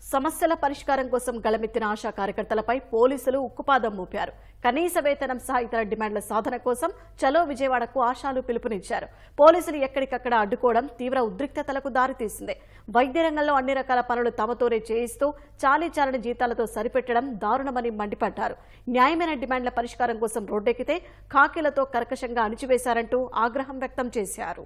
సమస్యల పరిష్కారం కోసం గళమెత్తిన ఆశా కార్యకర్తలపై పోలీసులు ఉక్కుపాదం మోపారు కనీస వేతనం సహా ఇతర డిమాండ్ల సాధన కోసం చలో విజయవాడకు ఆశాలు పిలుపునిచ్చారు పోలీసులు ఎక్కడికక్కడ అడ్డుకోవడం తీవ్ర ఉద్రిక్తతలకు దారితీసింది వైద్య రంగంలో అన్ని రకాల పనులు తమతోనే చేయిస్తూ చాలీ చాలని జీతాలతో సరిపెట్టడం దారుణమని మండిపడ్డారు న్యాయమైన డిమాండ్ల పరిష్కారం కోసం రోడ్డెక్కితే ఖాకీలతో కర్కశంగా అణిచివేశారంటూ ఆగ్రహం వ్యక్తం చేశారు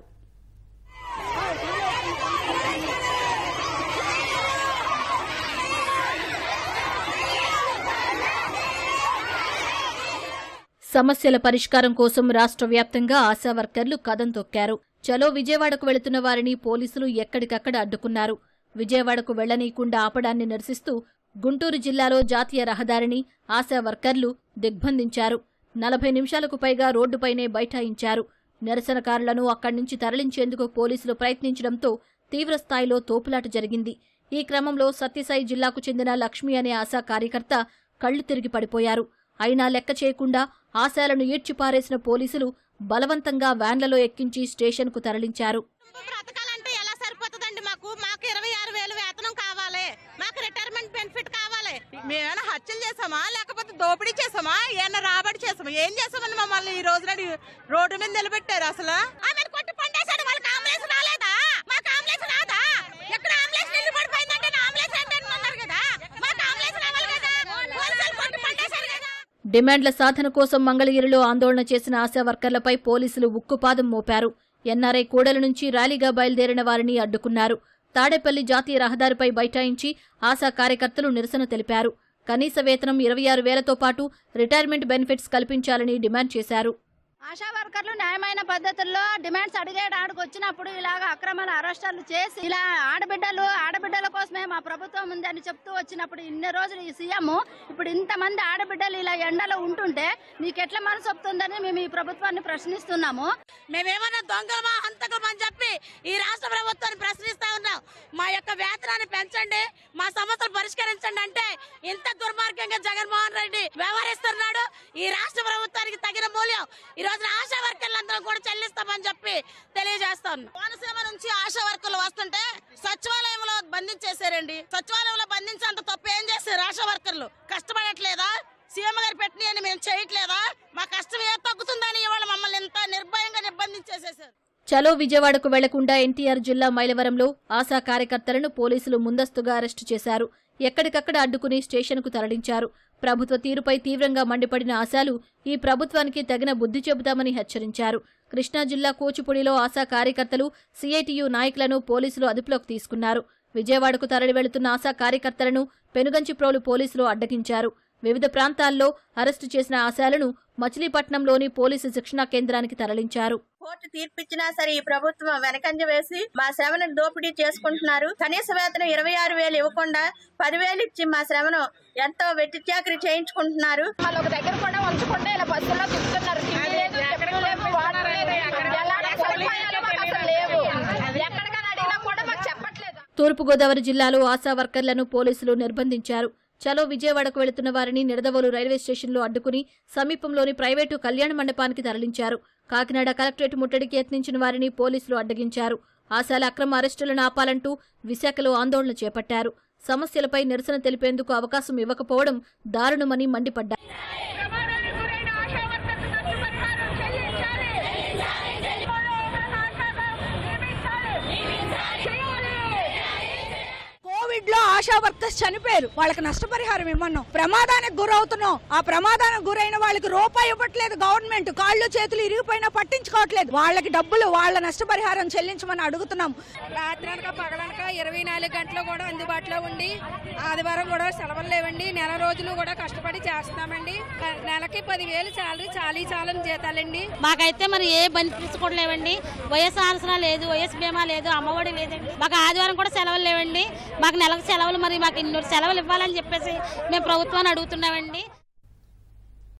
సమస్యల పరిష్కారం కోసం రాష్ట్ర వ్యాప్తంగా ఆశా వర్కర్లు కదం తొక్కారు చలో విజయవాడకు వెళుతున్న వారిని పోలీసులు ఎక్కడికక్కడ అడ్డుకున్నారు విజయవాడకు వెళ్లనీయకుండా ఆపడాన్ని నిరసిస్తూ గుంటూరు జిల్లాలో జాతీయ రహదారిని ఆశా వర్కర్లు దిగ్బంధించారు నలభై నిమిషాలకు పైగా రోడ్డుపైనే బైఠాయించారు నిరసనకారులను అక్కడి నుంచి తరలించేందుకు పోలీసులు ప్రయత్నించడంతో తీవ్రస్థాయిలో తోపులాట జరిగింది ఈ క్రమంలో సత్యసాయి జిల్లాకు చెందిన లక్ష్మి అనే ఆశా కార్యకర్త కళ్లు తిరిగి పడిపోయారు అయినా లెక్క చేయకుండా ఆశాలను ఈడ్చిపారేసిన పోలీసులు బలవంతంగా వ్యాన్లలో ఎక్కించి స్టేషన్కు తరలించారు బ్రతకాలంటే ఎలా సరిపోతుందండి మాకు మాకు ఇరవై ఆరు వేలు వేతనం కావాలి మాకు రిటైర్మెంట్ బెనిఫిట్ కావాలి మేమేమైనా హత్యలు చేసామా లేకపోతే దోపిడీ చేసామా ఏమైనా రాబడి చేసామా ఏం చేసామని మమ్మల్ని ఈ రోజు నాడు రోడ్డు మీద నిలబెట్టారు అసలు ఆమెను కొట్టి పండేశాడు వాళ్ళకి అంబులెన్స్ రాలేదా మాకు అంబులెన్స్ రాదా ఎక్కడ అంబులెన్స్ నిలబడిపోయిందంటే నా అంబులెన్స్ ఏంటని అన్నారు కదా మాకు అంబులెన్స్ రావాలి కదా పోలీసులు కొట్టి పండేశారు కదా డిమాండ్ల సాధన కోసం మంగళగిరిలో ఆందోళన చేసిన ఆశా వర్కర్లపై పోలీసులు ఉక్కుపాదం మోపారు ఎన్ఆర్ఐ కూడల నుంచి ర్యాలీగా బయలుదేరిన వారిని అడ్డుకున్నారు తాడేపల్లి జాతీయ రహదారిపై బైఠాయించి ఆశా కార్యకర్తలు నిరసన తెలిపారు కనీస వేతనం ఇరవై ఆరు వేలతో పాటు రిటైర్మెంట్ బెనిఫిట్స్ కల్పించాలని డిమాండ్ చేశారు ఆశా వర్కర్లు న్యాయమైన పద్ధతుల్లో డిమాండ్స్ అడిగేయడానికి వచ్చినప్పుడు ఇలాగ అక్రమాల అరెస్టులు చేసి ఇలా ఆడబిడ్డలు ఆడబిడ్డల కోసమే మా ప్రభుత్వం ఉంది అని చెప్తూ వచ్చినప్పుడు ఇన్ని రోజులు ఈ సీఎం ఇప్పుడు ఇంతమంది ఆడబిడ్డలు ఇలా ఎండలో ఉంటుంటే నీకెట్లా మనసు ఒప్పుతుందని మేము ఈ ప్రభుత్వాన్ని ప్రశ్నిస్తున్నాము మేమేమన్నా దొంగలమా హంతకులమా అని చెప్పి ఈ రాష్ట్ర ప్రభుత్వాన్ని ప్రశ్నిస్తా ఉన్నాం మా యొక్క వేతనాన్ని పెంచండి మా సమస్యలు పరిష్కరించండి అంటే ఇంత దుర్మార్గంగా జగన్మోహన్ రెడ్డి వ్యవహరిస్తున్నాడు ఈ రాష్ట్ర ప్రభుత్వానికి తగిన మూల్యం ఈ రోజున ఆశా వర్కర్లందరం కూడా చెల్లిస్తామని చెప్పి తెలియజేస్తా ఉన్నాం కోనసీమ నుంచి ఆశా వర్కర్లు వస్తుంటే సచివాలయంలో బంధించేశారండి సచివాలయంలో బంధించేంత తప్పు ఏం చేశారు ఆశా వర్కర్లు కష్టపడట్లేదా సీఎం గారు పెట్టిన మేము చేయట్లేదా మా కష్టం ఏ తగ్గుతుందని ఇవాళ మమ్మల్ని ఇంత నిర్భయంగా నిర్బంధించేసేసారు చలో విజయవాడకు వెళ్లకుండా ఎన్టీఆర్ జిల్లా మైలవరంలో ఆశా కార్యకర్తలను పోలీసులు ముందస్తుగా అరెస్టు చేశారు ఎక్కడికక్కడ అడ్డుకుని స్టేషన్కు తరలించారు ప్రభుత్వ తీరుపై తీవ్రంగా మండిపడిన ఆశాలు ఈ ప్రభుత్వానికి తగిన బుద్ధి చెబుతామని హెచ్చరించారు కృష్ణా జిల్లా కూచిపూడిలో ఆశా కార్యకర్తలు సిఐటియు నాయకులను పోలీసులు అదుపులోకి తీసుకున్నారు విజయవాడకు తరలి వెళుతున్న ఆశా కార్యకర్తలను పెనుగంచిప్రోలు పోలీసులు అడ్డగించారు వివిధ ప్రాంతాల్లో అరెస్టు చేసిన ఆశాలను మచిలీపట్నంలోని పోలీసు శిక్షణా కేంద్రానికి తరలించారు కోర్టు తీర్పిచ్చినా సరే ఈ ప్రభుత్వం వెనకంజ వేసి మా శ్రమను దోపిడీ చేసుకుంటున్నారు కనీస వేతనం ఇరవై ఆరు వేలు ఇవ్వకుండా పదివేలు ఇచ్చి మా శ్రమను ఎంతో వెట్టి చాకరీ చేయించుకుంటున్నారు వాళ్ళు ఒక దగ్గర కూడా ఉంచకుండా ఇలా బస్సుల్లో తిప్పుతున్నారు తిండి లేదు, చెప్పులు లేవు, వాటర్ లేదు. ఎలాంటి సదుపాయాలు మాకు అసలు లేవు. ఎక్కడికైనా అడిగినా కూడా మాకు చెప్పట్లేదు తూర్పుగోదావరి జిల్లాలో ఆశా వర్కర్లను పోలీసులు నిర్బంధించారు చలో విజయవాడకు వెళుతున్న వారిని నిడదవోలు రైల్వే స్టేషన్లో అడ్డుకుని సమీపంలోని ప్రైవేటు కళ్యాణ మండపానికి తరలించారు కాకినాడ కలెక్టరేట్ ముట్టడికి యత్నించిన వారిని పోలీసులు అడ్డగించారు ఆశాల అక్రమ అరెస్టులను ఆపాలంటూ విశాఖలో ఆందోళన చేపట్టారు సమస్యలపై నిరసన తెలిపేందుకు అవకాశం ఇవ్వకపోవడం దారుణమని మండిపడ్డారు కోవిడ్ లో ఆశా వర్కర్స్ చనిపోయారు వాళ్ళకి నష్టపరిహారం ఇమ్మన్నాం ప్రమాదానికి గురవుతున్నాం ఆ ప్రమాదానికి గురైన వాళ్ళకి రూపాయి ఇవ్వట్లేదు గవర్నమెంట్ కాళ్ళు చేతులు ఇరిగిపోయినా పట్టించుకోవట్లేదు వాళ్ళకి డబ్బులు వాళ్ళ నష్టపరిహారం చెల్లించమని అడుగుతున్నాం రాత్రనక పగలనక ఇరవై నాలుగు గంటలు కూడా అందుబాటులో ఉండి ఆదివారం కూడా సెలవులు లేవండి నెల రోజులు కూడా కష్టపడి చేస్తున్నామండి క- నెలకి పదివేలు శాలరీ చాలీ చాలని జీతాలండి మాకైతే మరి ఏ బెనిఫిట్స్ కూడా లేవండి వైఎస్ ఆసరా లేదు వైఎస్ బీమా లేదు అమ్మఒడి లేదండి మాకు ఆదివారం కూడా సెలవులు లేవండి మాకు నెలకు సెలవులు మరి మాకు ఇన్ని సెలవులు ఇవ్వాలని చెప్పేసి మేము ప్రభుత్వాన్ని అడుగుతున్నామండి